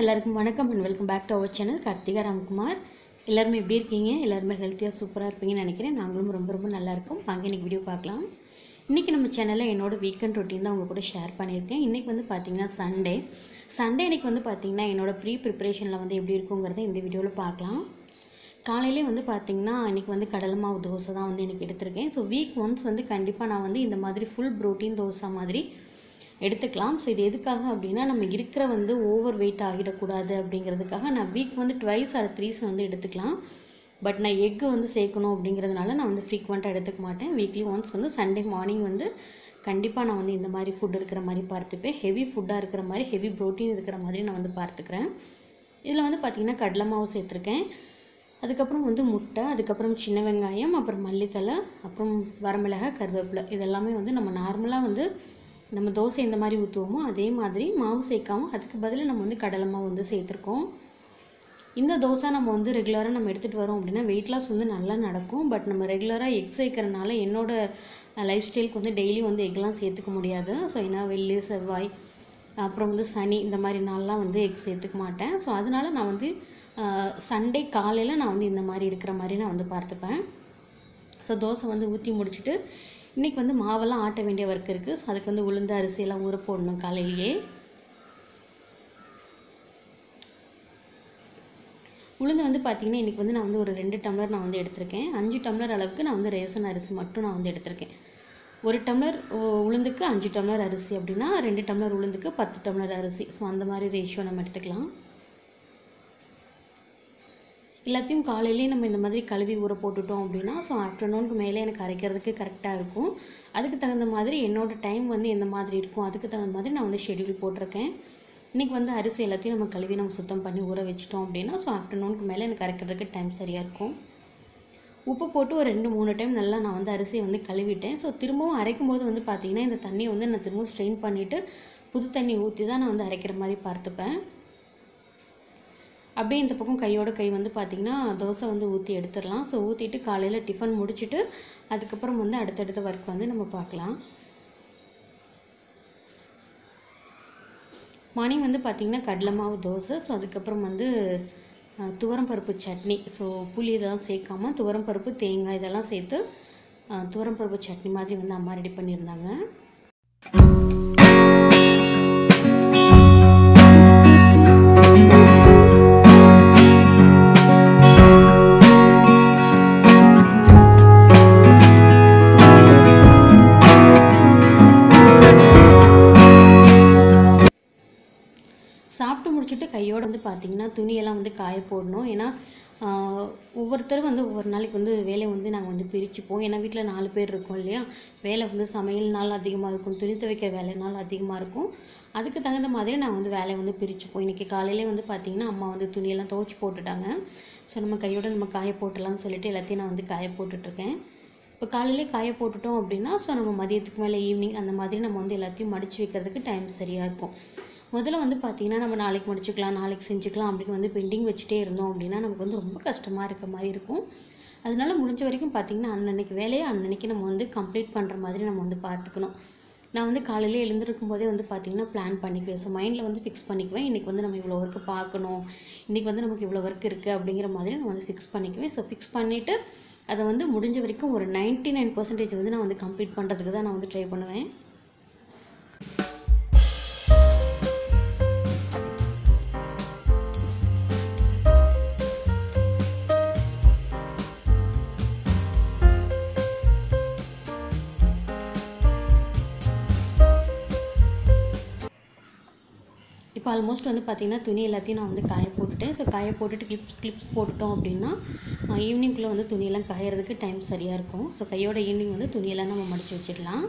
எல்லாருக்கும் வணக்கம் and welcome back to our channel Karthika Ramkumar எல்லாருமே எப்படி இருக்கீங்க எல்லாருமே ஹெல்த்தியாக சூப்பராக இருப்பீங்கன்னு நினைக்கிறேன் நாங்களும் ரொம்ப ரொம்ப நல்லா இருக்கோம் வாங்க இன்னைக்கு வீடியோ பார்க்கலாம் இன்றைக்கி நம்ம சேனலில் என்னோட வீக்கெண்ட் ரொட்டீன் தான் உங்க கூட ஷேர் பண்ணியிருக்கேன் இன்றைக்கி வந்து பார்த்திங்கன்னா சண்டே சண்டே இன்னைக்கு வந்து பார்த்திங்கன்னா என்னோட ப்ரீ ப்ரிப்பரேஷனில் வந்து எப்படி இருக்குங்கிறத இந்த வீடியோவில் பார்க்கலாம் காலையிலே வந்து பார்த்திங்கன்னா இன்றைக்கி வந்து கடலை மாவு தோசை தான் வந்து எனக்கு எடுத்திருக்கேன் ஸோ வீக் ஒன்ஸ் வந்து கண்டிப்பாக நான் வந்து இந்த மாதிரி ஃபுல் ப்ரோட்டீன் தோசை மாதிரி எடுத்துக்கலாம் ஸோ இது எதுக்காக அப்படின்னா நம்ம இருக்கிற வந்து ஓவர் வெயிட் ஆகிடக்கூடாது அப்படிங்கிறதுக்காக நான் வீக் வந்து ட்வைஸ் ஆர் த்ரீஸ் வந்து எடுத்துக்கலாம் பட் நான் எக்கு வந்து சேர்க்கணும் அப்படிங்கிறதுனால நான் வந்து ஃப்ரீக்வெண்ட்டாக எடுத்துக்க மாட்டேன் வீக்லி ஒன்ஸ் வந்து சண்டே மார்னிங் வந்து கண்டிப்பாக நான் வந்து இந்த மாதிரி ஃபுட் இருக்கிற மாதிரி பார்த்துப்பேன் ஹெவி ஃபுட்டாக இருக்கிற மாதிரி ஹெவி ப்ரோட்டீன் இருக்கிற மாதிரி நான் வந்து பார்த்துக்கிறேன் இதில் வந்து பார்த்திங்கன்னா கடலை மாவு சேர்த்துருக்கேன் அதுக்கப்புறம் வந்து முட்டை அதுக்கப்புறம் சின்ன வெங்காயம் அப்புறம் மல்லித்தலை அப்புறம் வரமிளகாய் கருவேப்பிலை இதெல்லாமே வந்து நம்ம நார்மலாக வந்து நம்ம தோசை இந்த மாதிரி ஊற்றுவோமோ அதே மாதிரி மாவு சேர்க்காம அதுக்கு பதிலாக நம்ம வந்து கடலை மாவு வந்து சேர்த்துருக்கோம் இந்த தோசை நம்ம வந்து ரெகுலராக நம்ம எடுத்துகிட்டு வரோம் அப்படின்னா வெயிட் லாஸ் வந்து நல்லா நடக்கும் பட் நம்ம ரெகுலராக எக் சேர்க்கறனால என்னோட லைஃப் ஸ்டைலுக்கு வந்து டெய்லி வந்து எக்லாம் சேர்த்துக்க முடியாது ஸோ ஏன்னா வெள்ளி செவ்வாய் அப்புறம் வந்து சனி இந்த மாதிரி நாள்லாம் வந்து எக் சேர்த்துக்க மாட்டேன் ஸோ அதனால நான் வந்து சண்டே காலையில் நான் வந்து இந்த மாதிரி இருக்கிற மாதிரி நான் வந்து பார்த்துப்பேன் ஸோ தோசை வந்து ஊற்றி முடிச்சுட்டு இன்றைக்கி வந்து மாவெல்லாம் ஆட்ட வேண்டிய ஒர்க் இருக்குது ஸோ அதுக்கு வந்து உளுந்து அரிசியெல்லாம் ஊற போடணும் காலையிலேயே உளுந்து வந்து பார்த்திங்கன்னா இன்றைக்கி வந்து நான் வந்து ஒரு ரெண்டு டம்ளர் நான் வந்து எடுத்திருக்கேன் அஞ்சு டம்ளர் அளவுக்கு நான் வந்து ரேசன் அரிசி மட்டும் நான் வந்து எடுத்திருக்கேன் ஒரு டம்ளர் உ- உளுந்துக்கு அஞ்சு டம்ளர் அரிசி அப்படின்னா ரெண்டு டம்ளர் உளுந்துக்கு பத்து டம்ளர் அரிசி ஸோ அந்த மாதிரி ரேஷியோ நம்ம எடுத்துக்கலாம் எல்லாத்தையும் காலையிலேயே நம்ம இந்த மாதிரி கழுவி ஊற போட்டுட்டோம் அப்படின்னா ஸோ ஆஃப்டர்நூனுக்கு மேலே எனக்கு அரைக்கிறதுக்கு கரெக்டாக இருக்கும் அதுக்கு தகுந்த மாதிரி என்னோட டைம் வந்து எந்த மாதிரி இருக்கும் அதுக்கு தகுந்த மாதிரி நான் வந்து ஷெட்யூல் போட்டிருக்கேன் இன்றைக்கி வந்து அரிசி எல்லாத்தையும் நம்ம கழுவி நம்ம சுத்தம் பண்ணி ஊற வச்சிட்டோம் அப்படின்னா ஸோ ஆஃப்டர்நூனுக்கு மேலே எனக்கு அரைக்கிறதுக்கு டைம் சரியாக இருக்கும் உப்பு போட்டு ஒரு ரெண்டு மூணு டைம் நல்லா நான் வந்து அரிசியை வந்து கழுவிட்டேன் ஸோ திரும்பவும் அரைக்கும் போது வந்து பார்த்திங்கன்னா இந்த தண்ணியை வந்து நான் திரும்பவும் ஸ்ட்ரெயின் பண்ணிவிட்டு புது தண்ணி ஊற்றி தான் நான் வந்து அரைக்கிற மாதிரி பார்த்துப்பேன் அப்படியே இந்த பக்கம் கையோட கை வந்து பார்த்திங்கன்னா தோசை வந்து ஊற்றி எடுத்துடலாம் ஸோ ஊற்றிட்டு காலையில் டிஃபன் முடிச்சுட்டு அதுக்கப்புறம் வந்து அடுத்தடுத்த ஒர்க் வந்து நம்ம பார்க்கலாம் மார்னிங் வந்து பார்த்திங்கன்னா கடலை மாவு தோசை ஸோ அதுக்கப்புறம் வந்து அஹ், துவரம் பருப்பு சட்னி ஸோ புளி இதெல்லாம் சேர்க்காம துவரம் பருப்பு தேங்காய் இதெல்லாம் சேர்த்து அஹ், துவரம் பருப்பு சட்னி மாதிரி வந்து அம்மா ரெடி பண்ணியிருந்தாங்க சாப்பிட்டு முடிச்சுட்டு கையோட வந்து பார்த்திங்கன்னா துணியெல்லாம் வந்து காய போடணும் ஏன்னா ஆஹ், ஒவ்வொருத்தரும் வந்து ஒவ்வொரு நாளைக்கு வந்து வேலையை வந்து நாங்கள் வந்து பிரிச்சுப்போம் ஏன்னா வீட்டில் நாலு பேர் இருக்கோம் இல்லையா வேலை வந்து சமையல் நாள் அதிகமாக இருக்கும் துணி துவைக்கிற வேலை நாள் அதிகமாக இருக்கும் அதுக்கு தகுந்த மாதிரி நான் வந்து வேலையை வந்து பிரிச்சுப்போம் இன்றைக்கி காலையிலே வந்து பார்த்திங்கன்னா அம்மா வந்து துணியெல்லாம் துவைச்சி போட்டுட்டாங்க ஸோ நம்ம கையோட நம்ம காய போட்டுடலாம்னு சொல்லிட்டு எல்லாத்தையும் நான் வந்து காய போட்டுட்ருக்கேன் இப்போ காலையிலே காய போட்டுட்டோம் அப்படின்னா ஸோ நம்ம மதியத்துக்கு மேலே ஈவினிங் அந்த மாதிரி நம்ம வந்து எல்லாத்தையும் மடித்து வைக்கிறதுக்கு டைம் சரியாக இருக்கும் முதல்ல வந்து பார்த்திங்கன்னா நம்ம நாளைக்கு முடிச்சுக்கலாம் நாளைக்கு செஞ்சுக்கலாம் அப்படின்னு வந்து பெண்டிங் வச்சுட்டே இருந்தோம் அப்படின்னா நமக்கு வந்து ரொம்ப கஷ்டமாக இருக்க மாதிரி இருக்கும் அதனால முடிஞ்ச வரைக்கும் பார்த்திங்கன்னா அன்னன்னைக்கு வேலையை அன்னன்னைக்கு நம்ம வந்து கம்ப்ளீட் பண்ணுற மாதிரி நம்ம வந்து பார்த்துக்கணும் நான் வந்து காலையில எழுந்திருக்கும் போதே வந்து பார்த்திங்கன்னா பிளான் பண்ணிக்குவேன் ஸோ மைண்டில் வந்து ஃபிக்ஸ் பண்ணிக்குவேன் இன்றைக்கி வந்து நம்ம இவ்வளோ ஒர்க்கு பார்க்கணும் இன்றைக்கி வந்து நமக்கு இவ்வளோ ஒர்க் இருக்குது அப்படிங்கிற மாதிரி நான் வந்து ஃபிக்ஸ் பண்ணிக்குவேன் ஸோ ஃபிக்ஸ் பண்ணிவிட்டு அதை வந்து முடிஞ்ச வரைக்கும் ஒரு 99% நைன் பர்சன்டேஜ் வந்து நான் வந்து கம்ப்ளீட் பண்ணுறதுக்கு தான் நான் வந்து ட்ரை பண்ணுவேன் இப்போ ஆல்மோஸ்ட் வந்து பார்த்திங்கன்னா துணி எல்லாத்தையும் நான் வந்து காய போட்டுட்டேன் ஸோ காய போட்டுட்டு கிளிப்ஸ் கிளிப்ஸ் போட்டுட்டோம் அப்படின்னா ஈவினிங்குள்ளே வந்து துணியெல்லாம் காயறதுக்கு டைம் சரியாக இருக்கும் ஸோ கையோட ஈவினிங் வந்து துணியெல்லாம் நம்ம மடித்து வச்சிடலாம்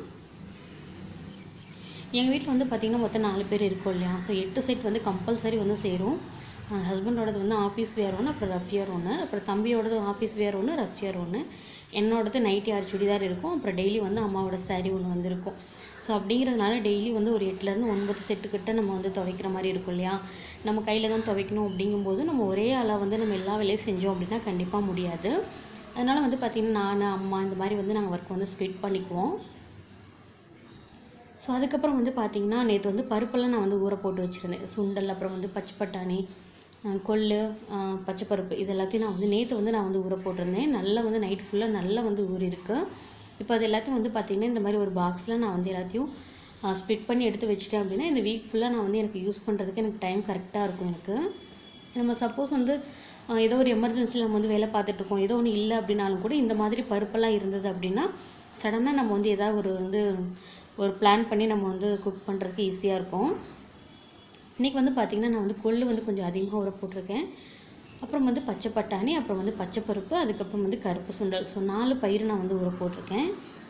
எங்கள் வீட்டில் வந்து பார்த்திங்கன்னா மொத்தம் நாலு பேர் இருக்கோம் இல்லையா ஸோ எட்டு செட் வந்து கம்பல்சரி வந்து சேரும் ஹஸ்பண்டோடது வந்து ஆஃபீஸ் வேர் ஒன்று அப்புறம் ரஃப் இயர் ஒன்று அப்புறம் தம்பியோடது ஆஃபீஸ் வேர் ஒன்று ரஃப் இயர் ஒன்று என்னோடது நைட்டி ஆறு சுடிதார் இருக்கும் அப்புறம் டெய்லி வந்து அம்மாவோட saree ஒன்று வந்து இருக்கும் ஸோ அப்படிங்கிறதுனால டெய்லி வந்து ஒரு எட்டுலேருந்து ஒன்பது செட்டுக்கிட்ட நம்ம வந்து துவைக்கிற மாதிரி இருக்கும் இல்லையா நம்ம கையில் தான் துவைக்கணும் அப்படிங்கும்போது நம்ம ஒரே ஆளாக வந்து நம்ம எல்லா வேலையும் செஞ்சோம் அப்படின்னா கண்டிப்பாக முடியாது அதனால் வந்து பார்த்திங்கன்னா நான் அம்மா இந்த மாதிரி வந்து நாங்கள் ஒர்க் வந்து ஸ்ப்ளிட் பண்ணிக்குவோம் ஸோ அதுக்கப்புறம் வந்து பார்த்திங்கன்னா நேற்று வந்து பருப்பெல்லாம் நான் வந்து ஊற போட்டு வச்சுருந்தேன் சுண்டல் அப்புறம் வந்து பச்சை பட்டாணி அஹ் கொள்ளு அஹ் பச்சைப்பருப்பு இது எல்லாத்தையும் நான் வந்து நேற்று வந்து நான் வந்து ஊற போட்டிருந்தேன் நல்லா வந்து நைட் ஃபுல்லாக நல்லா வந்து ஊறிருக்கு இப்போ அது எல்லாத்தையும் வந்து பார்த்திங்கன்னா இந்த மாதிரி ஒரு பாக்ஸில் நான் வந்து எல்லாத்தையும் ஸ்ப்ளிட் பண்ணி எடுத்து வச்சுட்டேன் அப்படின்னா இந்த வீக் ஃபுல்லாக நான் வந்து எனக்கு யூஸ் பண்ணுறதுக்கு எனக்கு டைம் கரெக்டாக இருக்கும் எனக்கு நம்ம சப்போஸ் வந்து அஹ், ஏதோ ஒரு எமர்ஜென்சியில் நம்ம வந்து வேலை பார்த்துட்ருக்கோம் ஏதோ ஒன்று இல்லை அப்படின்னாலும் கூட இந்த மாதிரி பருப்பெல்லாம் இருந்தது அப்படின்னா சடனாக நம்ம வந்து ஏதாவது ஒரு வந்து ஒரு பிளான் பண்ணி நம்ம வந்து குக் பண்ணுறதுக்கு ஈஸியாக இருக்கும் இன்றைக்கி வந்து பார்த்திங்கன்னா நான் வந்து கொள்ளு வந்து கொஞ்சம் அதிகமாக ஊற போட்டிருக்கேன் அப்புறம் வந்து பச்சை பட்டாணி அப்புறம் வந்து பச்சை பருப்பு அதுக்கப்புறம் வந்து கருப்பு சுண்டல் ஸோ நாலு பயிர் நான் வந்து ஊற போட்டிருக்கேன்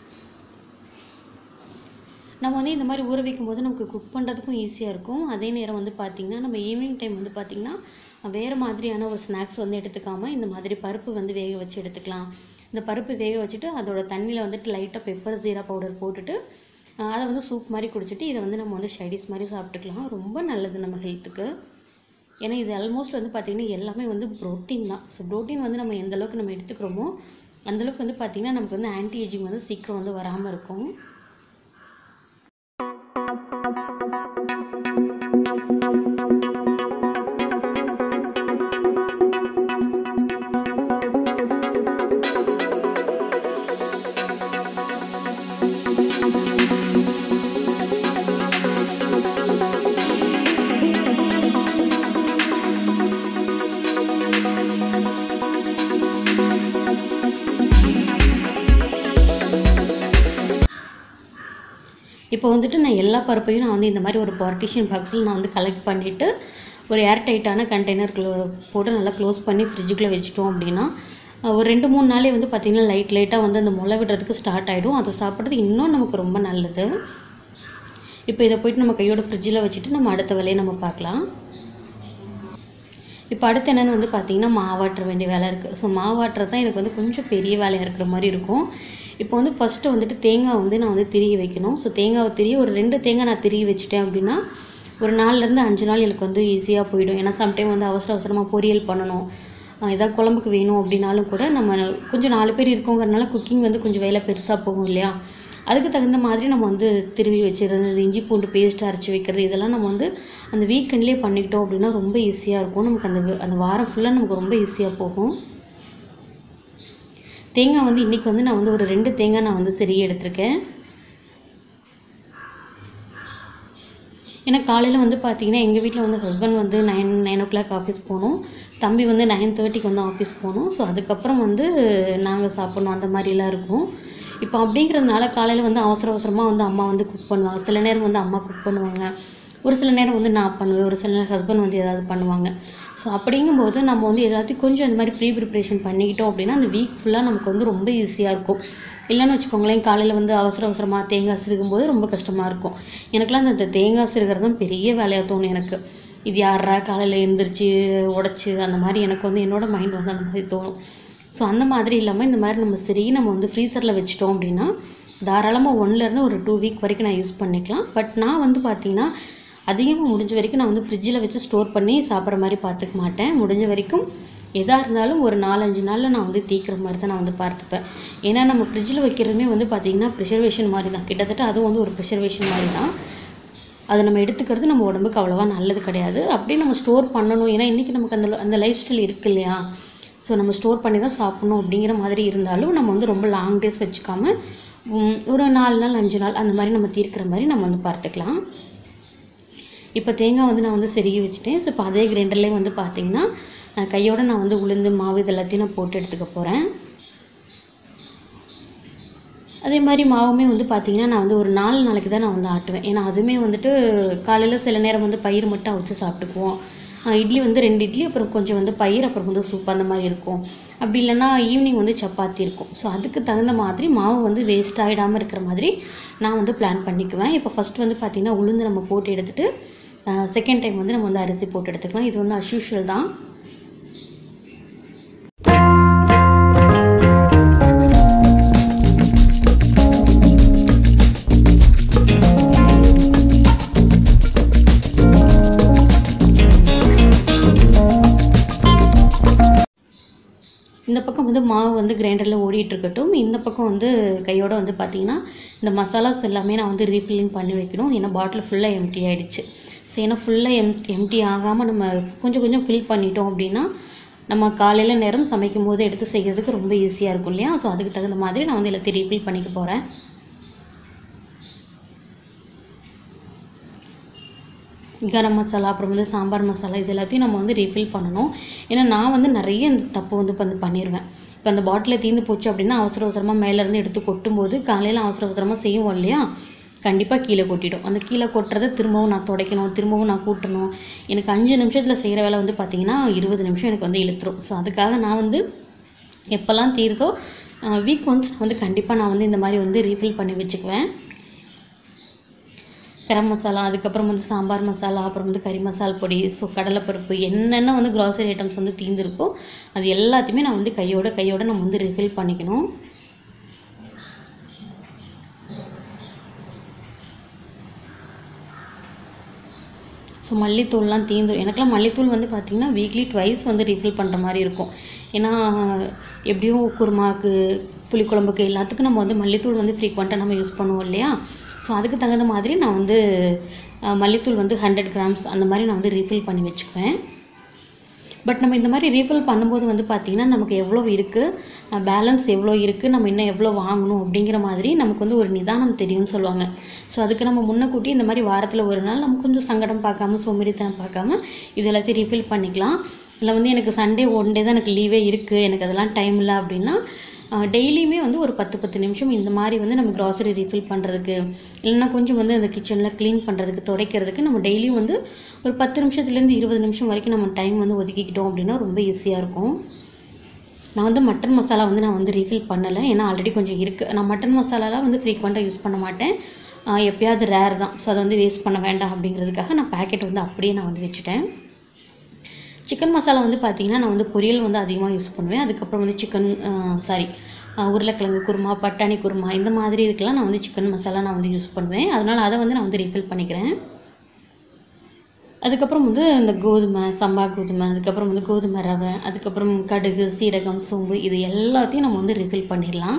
நம்ம வந்து இந்த மாதிரி ஊற வைக்கும்போது நமக்கு குக் பண்ணுறதுக்கும் ஈஸியாக இருக்கும் அதே நேரம் வந்து பார்த்திங்கன்னா நம்ம ஈவினிங் டைம் வந்து பார்த்திங்கன்னா வேறு மாதிரியான ஒரு ஸ்நாக்ஸ் வந்து எடுத்துக்காமல் இந்த மாதிரி பருப்பு வந்து வேக வச்சு எடுத்துக்கலாம் இந்த பருப்பு வேக வச்சுட்டு அதோட தண்ணியில் வந்துட்டு லைட்டாக பெப்பர் ஜீரா பவுடர் போட்டுட்டு அஹ் அதை வந்து சூப் மாதிரி குடிச்சிட்டு இதை வந்து நம்ம வந்து ஷைடிஸ் மாதிரி சாப்பிட்டுக்கலாம் ரொம்ப நல்லது நம்ம ஹெல்த்துக்கு ஏன்னா இது ஆல்மோஸ்ட் வந்து பார்த்திங்கன்னா எல்லாமே வந்து ப்ரோட்டீன் தான் ஸோ ப்ரோட்டீன் வந்து நம்ம எந்த அளவுக்கு நம்ம எடுத்துக்கிறோமோ அந்தளவுக்கு வந்து பார்த்திங்கன்னா நமக்கு வந்து ஆன்டி ஏஜிங் வந்து சீக்கிரம் வந்து வராமல் இருக்கும் இப்போ வந்துட்டு நான் எல்லா பருப்பையும் நான் வந்து இந்த மாதிரி ஒரு பார்ட்டிஷன் பாக்ஸில் நான் வந்து கலெக்ட் பண்ணிவிட்டு ஒரு ஏர் டைட்டான கண்டெய்னருக்குள்ள போட்டு நல்லா க்ளோஸ் பண்ணி ஃப்ரிட்ஜுக்குள்ளே வச்சிட்டோம் அப்படின்னா அஹ், ஒரு ரெண்டு மூணு நாளே வந்து பார்த்திங்கன்னா லைட் லைட்டாக வந்து அந்த முளை விடுறதுக்கு ஸ்டார்ட் ஆகிடும் அதை சாப்பிட்றது இன்னும் நமக்கு ரொம்ப நல்லது இப்போ இதை போயிட்டு நம்ம கையோட ஃப்ரிட்ஜில் வச்சுட்டு நம்ம அடுத்த வேலையை நம்ம பார்க்கலாம் இப்போ அடுத்து என்னென்னு வந்து பார்த்தீங்கன்னா மாவாட்டுற வேண்டிய வேலை இருக்குது ஸோ மாவாட்டுறது தான் எனக்கு வந்து கொஞ்சம் பெரிய வேலையாக இருக்கிற மாதிரி இருக்கும் இப்போ வந்து ஃபஸ்ட்டு வந்துட்டு தேங்காய் வந்து நான் வந்து திருகி வைக்கணும் ஸோ தேங்காவை திருகி ஒரு ரெண்டு தேங்காய் நான் திருகி வச்சுட்டேன் அப்படின்னா ஒரு நாலுலேருந்து அஞ்சு நாள் எனக்கு வந்து ஈஸியாக போயிடும் ஏன்னா சம்டைம் வந்து அவசர அவசரமாக பொரியல் பண்ணணும் ஆஹ் ஏதாவது குழம்புக்கு வேணும் அப்படின்னாலும் கூட நம்ம கொஞ்சம் நாலு பேர் இருக்கோங்கிறனால குக்கிங் வந்து கொஞ்சம் வேலை பெருசாக போகும் இல்லையா அதுக்கு தகுந்த மாதிரி நம்ம வந்து திருவி வச்சுருது இஞ்சி பூண்டு பேஸ்ட் அரைச்சி வைக்கிறது இதெல்லாம் நம்ம வந்து அந்த வீக்கெண்ட்லேயே பண்ணிக்கிட்டோம் அப்படின்னா ரொம்ப ஈஸியாக இருக்கும் நமக்கு அந்த வி- அந்த வாரம் ஃபுல்லாக நமக்கு ரொம்ப ஈஸியாக போகும் தேங்காய் வந்து இன்றைக்கி வந்து நான் வந்து ஒரு ரெண்டு தேங்காய் நான் வந்து சரி எடுத்திருக்கேன் ஏன்னா காலையில் வந்து பார்த்தீங்கன்னா எங்கள் வீட்டில் வந்து ஹஸ்பண்ட் வந்து nine nine o'clock office போகணும் தம்பி வந்து நைன் தேர்ட்டிக்கு வந்து ஆஃபீஸ் போகணும் ஸோ அதுக்கப்புறம் வந்து நாங்கள் சாப்பிட்ணும் அந்த மாதிரிலாம் இருக்கும் இப்போ அப்படிங்கிறதுனால காலையில் வந்து அவசர அவசரமாக வந்து அம்மா வந்து குக் பண்ணுவாங்க சில நேரம் வந்து அம்மா குக் பண்ணுவாங்க ஒரு சில நேரம் வந்து நான் பண்ணுவேன் ஒரு சில நேரம் ஹஸ்பண்ட் வந்து ஏதாவது பண்ணுவாங்க ஸோ அப்படிங்கும்போது நம்ம வந்து எல்லாத்தையும் கொஞ்சம் இந்த மாதிரி ப்ரீ ப்ரிப்ரேஷன் பண்ணிக்கிட்டோம் அப்படின்னா அந்த வீக் ஃபுல்லாக நமக்கு வந்து ரொம்ப ஈஸியாக இருக்கும் இல்லைன்னு வச்சுக்கோங்களேன் காலையில் வந்து அவசர அவசரமாக தேங்காய் சிறுகும்போது ரொம்ப கஷ்டமாக இருக்கும் எனக்குலாம் இந்த தேங்காய் சிறுகிறது தான் பெரிய வேலையாக தோணும் எனக்கு இது யாரா காலையில் எழுந்திரிச்சு உடச்சி அந்த மாதிரி எனக்கு வந்து என்னோட மைண்ட் வந்து அந்த மாதிரி தோணும் ஸோ அந்த மாதிரி இல்லாமல் இந்த மாதிரி நம்ம சரி நம்ம வந்து ஃப்ரீசரில் வச்சிட்டோம் அப்படின்னா தாராளமாக ஒன்லேருந்து ஒரு டூ வீக் வரைக்கும் நான் யூஸ் பண்ணிக்கலாம் பட் நான் வந்து பார்த்தீங்கன்னா அதிகமாக முடிஞ்ச வரைக்கும் நான் வந்து ஃப்ரிட்ஜில் வச்சு ஸ்டோர் பண்ணி சாப்பிட்ற மாதிரி பார்த்துக்க மாட்டேன் முடிஞ்ச வரைக்கும் எதாக இருந்தாலும் ஒரு நாலஞ்சு நாளில் நான் வந்து தீக்கிற மாதிரி தான் நான் வந்து பார்த்துப்பேன் ஏன்னா நம்ம ஃப்ரிட்ஜில் வைக்கிறதுமே வந்து பார்த்திங்கன்னா ப்ரிசர்வேஷன் மாதிரி தான் கிட்டத்தட்ட அதுவும் வந்து ஒரு ப்ரிசர்வேஷன் மாதிரி தான் அதை நம்ம எடுத்துக்கிறது நம்ம உடம்புக்கு அவ்வளோவா நல்லது கிடையாது அப்படியே நம்ம ஸ்டோர் பண்ணணும் ஏன்னா இன்றைக்கி நமக்கு அந்த அந்த லைஃப் ஸ்டைல் இருக்கு இல்லையா ஸோ நம்ம ஸ்டோர் பண்ணி தான் சாப்பிடணும் அப்படிங்கிற மாதிரி இருந்தாலும் நம்ம வந்து ரொம்ப லாங் டேஸ் வச்சுக்காம உம், ஒரு நாலு நாள் அஞ்சு நாள் அந்த மாதிரி நம்ம தீர்க்கிற மாதிரி நம்ம வந்து பார்த்துக்கலாம் இப்போ தேங்காய் வந்து நான் வந்து செருகி வச்சுட்டேன் ஸோ இப்போ அதே கிரைண்டர்லேயே வந்து பார்த்தீங்கன்னா நான் கையோட நான் வந்து உளுந்து மாவு இது எல்லாத்தையும் நான் போட்டு எடுத்துக்க போகிறேன் அதே மாதிரி மாவுமே வந்து பார்த்திங்கன்னா நான் வந்து ஒரு நாலு நாளைக்கு தான் நான் வந்து ஆட்டுவேன் ஏன்னா அதுவுமே வந்துட்டு காலையில் சில நேரம் வந்து பயிர் மட்டும் அவிச்சு சாப்பிட்டுக்குவோம் ஆஹ் இட்லி வந்து ரெண்டு இட்லி அப்புறம் கொஞ்சம் வந்து பயிர் அப்புறம் வந்து சூப் அந்த மாதிரி இருக்கும் அப்படி இல்லைன்னா ஈவினிங் வந்து சப்பாத்தி இருக்கும் ஸோ அதுக்கு தகுந்த மாதிரி மாவு வந்து வேஸ்ட் ஆகிடாமல் இருக்கிற மாதிரி நான் வந்து பிளான் பண்ணிக்குவேன் இப்போ ஃபஸ்ட் வந்து பார்த்திங்கன்னா உளுந்து நம்ம போட்டு எடுத்துகிட்டு செகண்ட் டைம் வந்து நம்ம வந்து அரிசி போட்டு எடுத்துக்கலாம் இது வந்து அஸ்யூஷுவல் தான் இந்த பக்கம் வந்து மாவு வந்து கிரைண்டரில் ஓடிட்டு இருக்கட்டும் இந்த பக்கம் வந்து கையோட வந்து பார்த்திங்கன்னா இந்த மசாலாஸ் எல்லாமே நான் வந்து ரீஃபில்லிங் பண்ணி வைக்கணும் ஏன்னா பாட்டில் ஃபுல்லாக எம்டி ஆகிடுச்சு ஸோ ஏன்னா ஃபுல்லாக எம் எம்டி ஆகாமல் நம்ம கொஞ்சம் கொஞ்சம் ஃபில் பண்ணிட்டோம் அப்படின்னா நம்ம காலையில் நேரம் சமைக்கும் போது எடுத்து செய்கிறதுக்கு ரொம்ப ஈஸியாக இருக்கும் இல்லையா ஸோ அதுக்கு தகுந்த மாதிரி நான் வந்து எல்லாத்தையும் ரீஃபில் பண்ணிக்க போகிறேன் கரம் மசாலா அப்புறம் வந்து சாம்பார் மசாலா இது எல்லாத்தையும் நம்ம வந்து ரீஃபில் பண்ணணும் ஏன்னா நான் வந்து நிறைய இந்த தப்பு வந்து வந்து பண்ணிடுவேன் இப்போ அந்த பாட்டிலில் தீர்ந்து போச்சு அப்படின்னா அவசர அவசரமாக மேலேருந்து எடுத்து கொட்டும்போது காலையில் அவசர அவசரமாக செய்வோம் இல்லையா கண்டிப்பாக கீழே கொட்டிடும் அந்த கீழே கொட்டுறதை திரும்பவும் நான் துடைக்கணும் திரும்பவும் நான் கூட்டணும் எனக்கு அஞ்சு நிமிஷத்தில் செய்கிற வேலை வந்து பார்த்திங்கன்னா இருபது நிமிஷம் எனக்கு வந்து இழுத்துரும் ஸோ அதுக்காக நான் வந்து எப்போல்லாம் தீருதோ வீக் ஒன்ஸ் வந்து கண்டிப்பாக நான் வந்து இந்த மாதிரி வந்து ரீஃபில் பண்ணி வச்சுக்குவேன் கரம் மசாலா அதுக்கப்புறம் வந்து சாம்பார் மசாலா அப்புறம் வந்து கறி மசால் பொடி ஸோ கடலைப்பருப்பு என்னென்ன வந்து க்ராசரி ஐட்டம்ஸ் வந்து தீர்ந்துருக்கோ அது எல்லாத்தையுமே நான் வந்து கையோட கையோட நம்ம வந்து ரிஃபில் பண்ணிக்கணும் ஸோ மல்லித்தூள்லாம் தீந்துரும் எனக்குலாம் மல்லித்தூள் வந்து பார்த்திங்கன்னா வீக்லி ட்வைஸ் வந்து ரீஃபில் பண்ணுற மாதிரி இருக்கும் ஏன்னா எப்படியும் குருமாவுக்கு புளிக்குழம்புக்கு எல்லாத்துக்கும் நம்ம வந்து மல்லித்தூள் வந்து ஃப்ரீக்வெண்ட்டாக நம்ம யூஸ் பண்ணுவோம் இல்லையா ஸோ அதுக்கு தகுந்த மாதிரி நான் வந்து அஹ், மல்லித்தூள் வந்து ஹண்ட்ரட் கிராம்ஸ் அந்த மாதிரி நான் வந்து ரீஃபில் பண்ணி வச்சுக்குவேன் பட் நம்ம இந்த மாதிரி ரீஃபில் பண்ணும்போது வந்து பார்த்திங்கன்னா நமக்கு எவ்வளோ இருக்குது பேலன்ஸ் எவ்வளோ இருக்குது நம்ம இன்னும் எவ்வளோ வாங்கணும் அப்படிங்கிற மாதிரி நமக்கு வந்து ஒரு நிதானம் தெரியும்னு சொல்லுவாங்க ஸோ அதுக்கு நம்ம முன்னக்கூட்டி இந்த மாதிரி வாரத்தில் ஒரு நாள் நம்ம கொஞ்சம் சங்கடம் பார்க்காம சோம்பேறித்தனம் பார்க்காம இது எல்லாத்தையும் ரீஃபில் பண்ணிக்கலாம் இல்லை வந்து எனக்கு சண்டே ஒன் டே தான் எனக்கு லீவே இருக்குது எனக்கு அதெல்லாம் டைம் இல்லை அப்படின்னா டெய்லியுமே வந்து ஒரு பத்து பத்து நிமிஷம் இந்த மாதிரி வந்து நம்ம க்ராசரி ரீஃபில் பண்ணுறதுக்கு இல்லைன்னா கொஞ்சம் வந்து அந்த கிச்சனில் க்ளீன் பண்ணுறதுக்கு துடைக்கிறதுக்கு நம்ம டெய்லியும் வந்து ஒரு பத்து நிமிஷத்துலேருந்து இருபது நிமிஷம் வரைக்கும் நம்ம டைம் வந்து ஒதுக்கிக்கிட்டோம் அப்படின்னா ரொம்ப ஈஸியாக இருக்கும் நான் வந்து மட்டன் மசாலா வந்து நான் வந்து ரீஃபில் பண்ணலை ஏன்னா ஆல்ரெடி கொஞ்சம் இருக்குது நான் மட்டன் மசாலாலாம் வந்து ஃப்ரீக்வெண்ட்டாக யூஸ் பண்ண மாட்டேன் ஆஹ் எப்பயாவது ரேர் தான் ஸோ அதை வந்து வேஸ்ட் பண்ண வேண்டாம் அப்படிங்கிறதுக்காக நான் பேக்கெட் வந்து அப்படியே நான் வந்து வச்சுட்டேன் சிக்கன் மசாலா வந்து பார்த்திங்கன்னா நான் வந்து பொரியல் வந்து அதிகமாக யூஸ் பண்ணுவேன் அதுக்கப்புறம் வந்து சிக்கன் சாரி உருளைக்கிழங்கு குருமா பட்டாணி குருமா இந்த மாதிரி இதுக்கெல்லாம் நான் வந்து சிக்கன் மசாலா நான் வந்து யூஸ் பண்ணுவேன் அதனால் அதை வந்து நான் வந்து ரீஃபில் பண்ணிக்கிறேன் அதுக்கப்புறம் வந்து இந்த கோதுமை சம்பா கோதுமை அதுக்கப்புறம் வந்து கோதுமை ரவை அதுக்கப்புறம் கடுகு சீரகம் சோம்பு இது எல்லாத்தையும் நம்ம வந்து ரிஃபில் பண்ணிடலாம்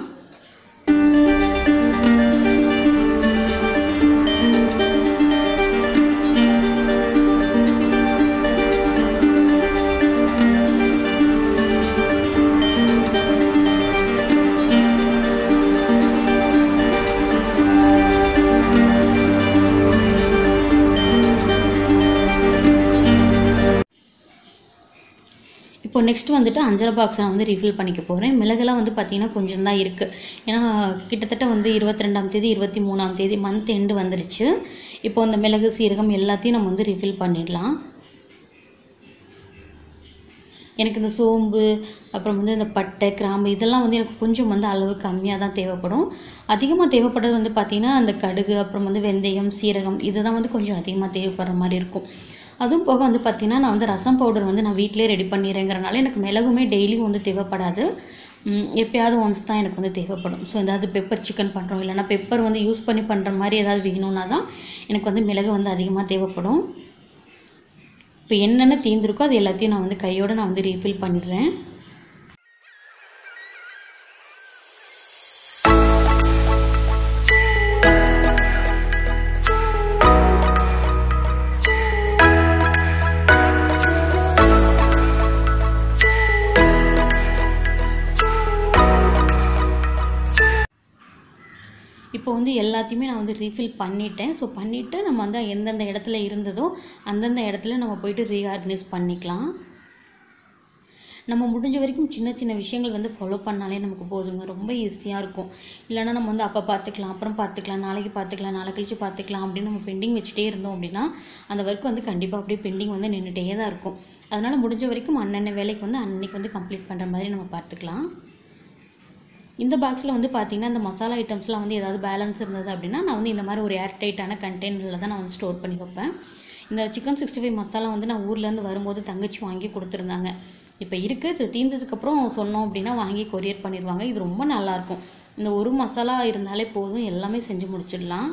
இப்போ நெக்ஸ்ட் வந்துட்டு அஞ்சரை பாக்ஸ் நான் வந்து ரீஃபில் பண்ணிக்க போகிறேன் மிளகெல்லாம் வந்து பார்த்திங்கன்னா கொஞ்சம் தான் இருக்குது ஏன்னா கிட்டத்தட்ட வந்து இருபத்தி ரெண்டாம் தேதி இருபத்தி மூணாம் தேதி மந்த் எண்டு வந்துருச்சு இப்போ அந்த மிளகு சீரகம் எல்லாத்தையும் நம்ம வந்து ரீஃபில் பண்ணிடலாம் எனக்கு இந்த சோம்பு அப்புறம் வந்து இந்த பட்டை கிராம்பு இதெல்லாம் வந்து எனக்கு கொஞ்சம் வந்து அளவு கம்மியாக தான் தேவைப்படும் அதிகமாக தேவைப்படுறது வந்து பார்த்திங்கன்னா அந்த கடுகு அப்புறம் வந்து வெந்தயம் சீரகம் இதுதான் வந்து கொஞ்சம் அதிகமாக தேவைப்படுற மாதிரி இருக்கும் அதுவும் போக வந்து பார்த்திங்கன்னா நான் வந்து ரசம் பவுடர் வந்து நான் வீட்டிலே ரெடி பண்ணிடுறேங்கிறனால எனக்கு மிளகுமே டெய்லியும் வந்து தேவைப்படாது ம், எப்பயாவது ஒன்ஸ் தான் எனக்கு வந்து தேவைப்படும் ஸோ ஏதாவது பெப்பர் சிக்கன் பண்ணுறோம் இல்லைன்னா பெப்பர் வந்து யூஸ் பண்ணி பண்ணுற மாதிரி ஏதாவது வேணும்னா தான் எனக்கு வந்து மிளகு வந்து அதிகமாக தேவைப்படும் இப்போ என்னென்ன தீர்ந்துருக்கோ அது எல்லாத்தையும் நான் வந்து கையோடு நான் வந்து ரீஃபில் பண்ணிடுறேன் இப்போ வந்து எல்லாத்தையுமே நான் வந்து ரீஃபில் பண்ணிட்டேன் ஸோ பண்ணிவிட்டு நம்ம வந்து எந்தெந்த இடத்துல இருந்ததோ அந்தந்த இடத்துல நம்ம போயிட்டு ரீஆர்கனைஸ் பண்ணிக்கலாம் நம்ம முடிஞ்ச வரைக்கும் சின்ன சின்ன விஷயங்கள் வந்து ஃபாலோ பண்ணாலே நமக்கு போதுங்க ரொம்ப ஈஸியாக இருக்கும் இல்லைன்னா நம்ம வந்து அப்போ பார்த்துக்கலாம் அப்புறம் பார்த்துக்கலாம் நாளைக்கு பார்த்துக்கலாம் நாளை கழிச்சு பார்த்துக்கலாம் அப்படின்னு நம்ம பெண்டிங் வச்சுட்டே இருந்தோம் அப்படின்னா அந்த ஒர்க் வந்து கண்டிப்பாக அப்படியே பெண்டிங் வந்து நின்றுட்டே தான் இருக்கும் அதனால் முடிஞ்ச வரைக்கும் அன்னன்ன வேலைக்கு வந்து அன்னைக்கு வந்து கம்ப்ளீட் பண்ணுற மாதிரி நம்ம பார்த்துக்கலாம் இந்த பாக்ஸில் வந்து பார்த்தீங்கன்னா இந்த மசாலா ஐட்டம்ஸ்லாம் வந்து ஏதாவது பேலன்ஸ் இருந்தது அப்படின்னா நான் வந்து இந்த மாதிரி ஒரு ஏர் டைட்டான கண்டெய்னரில் தான் நான் வந்து ஸ்டோர் பண்ணி வைப்பேன் இந்த சிக்கன் சிக்ஸ்டி ஃபைவ் மசாலா வந்து நான் ஊர்லேருந்து வரும்போது தங்கச்சி வாங்கி கொடுத்துருந்தாங்க இப்போ இருக்குது தீர்ந்ததுக்கப்புறம் சொன்னோம் அப்படின்னா வாங்கி கொரியர் பண்ணிடுவாங்க இது ரொம்ப நல்லாயிருக்கும் இந்த ஒரு மசாலா இருந்தாலே போதும் எல்லாமே செஞ்சு முடிச்சிடலாம்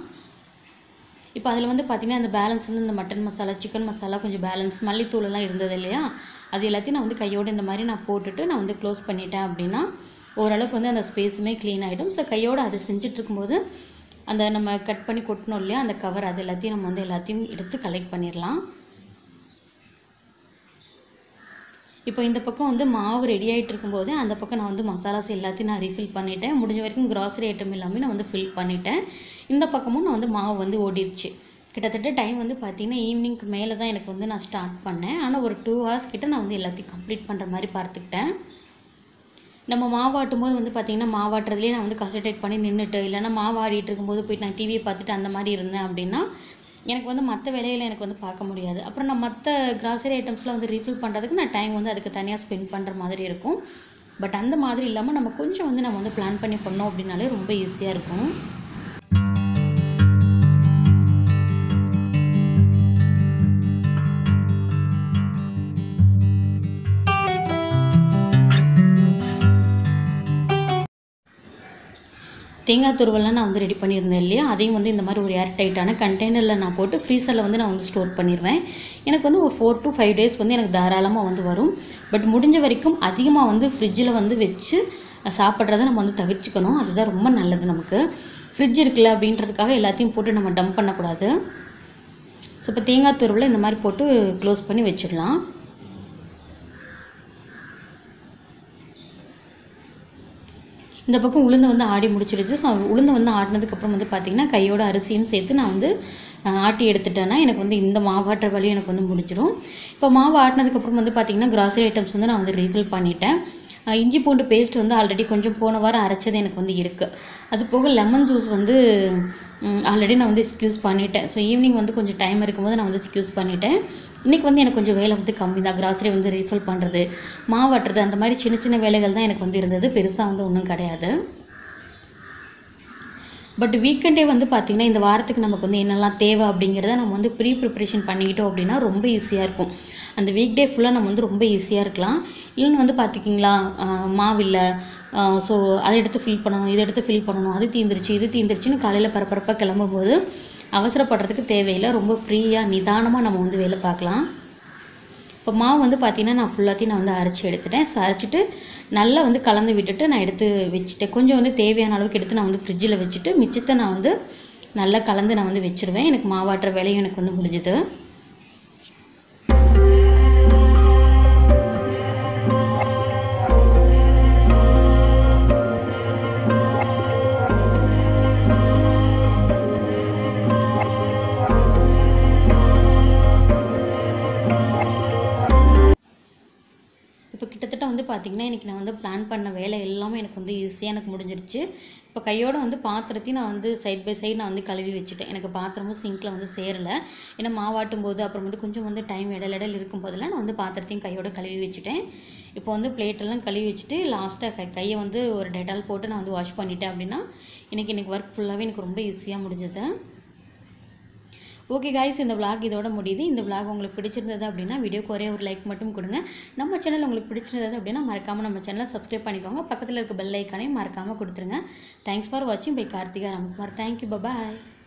இப்போ அதில் வந்து பார்த்திங்கன்னா இந்த பேலன்ஸ் வந்து இந்த மட்டன் மசாலா சிக்கன் மசாலா கொஞ்சம் பேலன்ஸ் மல்லித்தூள் எல்லாம் இருந்தது இல்லையா அது எல்லாத்தையும் நான் வந்து கையோடு இந்த மாதிரி நான் போட்டுட்டு நான் வந்து க்ளோஸ் பண்ணிட்டேன் அப்படின்னா ஓரளவுக்கு வந்து அந்த ஸ்பேஸுமே க்ளீன் ஆகிடும் ஸோ கையோடு அதை செஞ்சுட்டு இருக்கும்போது அந்த நம்ம கட் பண்ணி கொட்டணும் இல்லையா அந்த கவர் அது எல்லாத்தையும் நம்ம வந்து எல்லாத்தையும் எடுத்து கலெக்ட் பண்ணிடலாம் இப்போ இந்த பக்கம் வந்து மாவு ரெடி ஆகிட்டு இருக்கும்போதே அந்த பக்கம் நான் வந்து மசாலாஸ் எல்லாத்தையும் நான் ரீஃபில் பண்ணிட்டேன் முடிஞ்ச வரைக்கும் கிராசரி ஐட்டம் எல்லாமே நான் வந்து ஃபில் பண்ணிட்டேன் இந்த பக்கமும் நான் வந்து மாவு வந்து ஓடிடுச்சு கிட்டத்தட்ட டைம் வந்து பார்த்திங்கன்னா ஈவினிங்க்கு மேலே தான் எனக்கு வந்து நான் ஸ்டார்ட் பண்ணேன் ஆனால் ஒரு டூ ஹவர்ஸ் கிட்ட நான் வந்து எல்லாத்தையும் கம்ப்ளீட் பண்ணுற மாதிரி பார்த்துக்கிட்டேன் நம்ம மாவாட்டும் போது வந்து பார்த்திங்கன்னா மாவாட்டுறதுலேயே நான் வந்து கான்சன்ட்ரேட் பண்ணி நின்றுட்டு இல்லைன்னா மாவாடிட்டு இருக்கும்போது போயிட்டு நான் டிவியை பார்த்துட்டு அந்த மாதிரி இருந்தேன் அப்படின்னா எனக்கு வந்து மற்ற வேலைகளை எனக்கு வந்து பார்க்க முடியாது அப்புறம் நான் மற்ற கிராசரி ஐட்டம்ஸ்லாம் வந்து ரீஃபில் பண்ணுறதுக்கு நான் டைம் வந்து அதுக்கு தனியாக ஸ்பெண்ட் பண்ணுற மாதிரி இருக்கும் பட் அந்த மாதிரி இல்லாமல் நம்ம கொஞ்சம் வந்து நம்ம வந்து பிளான் பண்ணி பண்ணோம் அப்படின்னாலே ரொம்ப ஈஸியாக இருக்கும் தேங்காய் துருவெல்லாம் நான் வந்து ரெடி பண்ணியிருந்தேன் இல்லையா அதையும் வந்து இந்த மாதிரி ஒரு ஏர் டைட்டான கண்டெய்னரில் நான் போட்டு ஃப்ரீசரில் வந்து நான் வந்து ஸ்டோர் பண்ணிடுவேன் எனக்கு வந்து ஒரு ஃபோர் டு ஃபைவ் டேஸ் வந்து எனக்கு தாராளமாக வந்து வரும் பட் முடிஞ்ச வரைக்கும் அதிகமாக வந்து ஃப்ரிட்ஜில் வந்து வச்சு சாப்பிட்றத நம்ம வந்து தவிர்த்துக்கணும் அதுதான் ரொம்ப நல்லது நமக்கு ஃப்ரிட்ஜ் இருக்குல்ல அப்படின்றதுக்காக எல்லாத்தையும் போட்டு நம்ம டம்ப் பண்ணக்கூடாது ஸோ இப்போ தேங்காய் துருவில் இந்த மாதிரி போட்டு க்ளோஸ் பண்ணி வச்சிடலாம் இந்த பக்கம் உளுந்து வந்து ஆடி முடிச்சிருச்சு ஸோ உளுந்து வந்து ஆடினதுக்கப்புறம் வந்து பார்த்திங்கன்னா கையோட அரிசியும் சேர்த்து நான் வந்து அஹ், ஆட்டி எடுத்துட்டேன்னா எனக்கு வந்து இந்த மாவாட்டுற வழியும் எனக்கு வந்து முடிஞ்சிடும் இப்போ மாவு ஆட்டினதுக்கப்புறம் வந்து பார்த்திங்கன்னா கிராசரி ஐட்டம்ஸ் வந்து நான் வந்து ரீஃபில் பண்ணிட்டேன் அஹ், இஞ்சி பூண்டு பேஸ்ட் வந்து ஆல்ரெடி கொஞ்சம் போன வாரம் அரைச்சது எனக்கு வந்து இருக்குது அது போக லெமன் ஜூஸ் வந்து ஆல்ரெடி நான் வந்து எக்ஸ்கியூஸ் பண்ணிட்டேன் ஸோ ஈவினிங் வந்து கொஞ்சம் டைம் இருக்கும்போது நான் வந்து எக்ஸ்கியூஸ் பண்ணிட்டேன் இன்றைக்கி வந்து எனக்கு கொஞ்சம் வேலை வந்து கம்மி தான் கிராசரி வந்து ரீஃபில் பண்ணுறது மாவாட்டுறது அந்த மாதிரி சின்ன சின்ன வேலைகள் தான் எனக்கு வந்து இருந்தது பெருசாக வந்து ஒன்றும் கிடையாது பட் வீக்கெண்டே வந்து பார்த்திங்கன்னா இந்த வாரத்துக்கு நமக்கு வந்து என்னெல்லாம் தேவை அப்படிங்கிறத நம்ம வந்து ப்ரீ ப்ரிப்ரேஷன் பண்ணிக்கிட்டோம் அப்படின்னா ரொம்ப ஈஸியாக இருக்கும் அந்த வீக் டே ஃபுல்லாக நம்ம வந்து ரொம்ப ஈஸியாக இருக்கலாம் இல்லைன்னு வந்து பார்த்திக்கிங்களா மாவில்லை ஸோ அதை எடுத்து ஃபில் பண்ணணும் இதை எடுத்து ஃபில் பண்ணணும் அது தீந்துருச்சு இது தீந்துருச்சுன்னு காலையில் பரபரப்பாக கிளம்பும்போது அவசரப்படுறதுக்கு தேவையில்லை ரொம்ப ஃப்ரீயாக நிதானமாக நம்ம வந்து வேலை பார்க்கலாம் இப்போ மாவு வந்து பார்த்திங்கன்னா நான் ஃபுல்லாத்தையும் நான் வந்து அரைச்சி எடுத்துட்டேன் ஸோ அரைச்சிட்டு நல்லா வந்து கலந்து விட்டுட்டு நான் எடுத்து வச்சுட்டேன் கொஞ்சம் வந்து தேவையான அளவுக்கு எடுத்து நான் வந்து ஃப்ரிட்ஜில் வச்சுட்டு மிச்சத்தை நான் வந்து நல்லா கலந்து நான் வந்து வச்சுருவேன் எனக்கு மாவாட்டுற வேலையும் எனக்கு வந்து முடிஞ்சுது இப்போ கிட்டத்தட்ட வந்து பார்த்திங்கன்னா இன்றைக்கி நான் வந்து பிளான் பண்ண வேலை எல்லாமே எனக்கு வந்து ஈஸியாக எனக்கு முடிஞ்சிருச்சு இப்போ கையோட வந்து பாத்திரத்தையும் நான் வந்து சைட் பை சைடு நான் வந்து கழுவி வச்சுட்டேன் எனக்கு பாத்திரமும் சிங்கில் வந்து சேரலை ஏன்னா மாவாட்டும் போது அப்புறம் வந்து கொஞ்சம் வந்து டைம் இடையில இடையில இருக்கும் போதெல்லாம் நான் வந்து பாத்திரத்தையும் கையோட கழுவி வச்சுட்டேன் இப்போ வந்து பிளேட்டெல்லாம் கழுவி வச்சுட்டு லாஸ்ட்டாக கை கையை வந்து ஒரு டெட்டால் போட்டு நான் வந்து வாஷ் பண்ணிட்டேன் அப்படின்னா எனக்கு இன்றைக்கி ஒர்க் ஃபுல்லாகவே எனக்கு ரொம்ப ஈஸியாக முடிஞ்சது ஓகே காய்ஸ் இந்த vlog இதோட முடியுது இந்த vlog உங்களுக்கு பிடிச்சிருந்தது அப்படின்னா வீடியோக்கு ஒரே ஒரு லைக் மட்டும் கொடுங்க நம்ம சேனல் உங்களுக்கு பிடிச்சிருந்தது அப்படின்னா மறக்காமல் நம்ம சேனலை சப்ஸ்கிரைப் பண்ணிக்கோங்க பக்கத்தில் இருக்க பெல் ஐக்கானையும் மறக்காமல் கொடுத்துருங்க தேங்க்ஸ் ஃபார் வாட்சிங் பை கார்த்திகா ராம்குமார் தேங்க்யூ பாய்